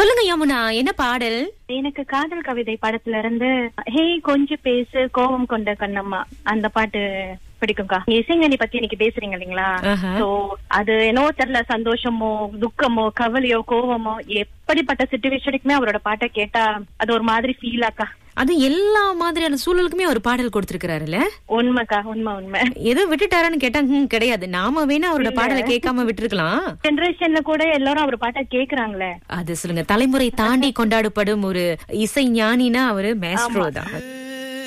சொல்லுங்க யமுனா என்ன பாடல் எனக்கு காதல் கவிதை படத்துல இருந்து ஹே கொஞ்சம் பேசு கோபம் கொண்ட கண்ணம்மா அந்த பாட்டு பிடிக்கும்க்கா நீங்க இசைஞானி பத்தி இன்னைக்கு பேசுறீங்க இல்லைங்களா ஆஹா. சோ அது என்னவோ தெரியல சந்தோஷமோ துக்கமோ கவலையோ கோவமோ எப்படிப்பட்ட சுச்சுவேஷனுக்குமே அவரோட பாட்டை கேட்டா அது ஒரு மாதிரி ஃபீல் ஆக்கா அது எல்லா மாதிரியான சூழலுக்குமே ஒரு பாடல் கொடுத்திருக்கிறாருல்ல உண்மைக்கா உண்மை உண்மை ஏதோ விட்டுட்டாரான்னு கேட்டா ஹம், கிடையாது நாம வேணா அவரோட பாடலை கேட்காம விட்டுருக்கலாம் ஜெனரேஷன்ல கூட எல்லாரும் அவர் பாட்டை கேக்குறாங்களே அது சொல்லுங்க தலைமுறை தாண்டி கொண்டாடப்படும் ஒரு இசை ஞானினா அவரு மேஸ்ட்ரோ தான்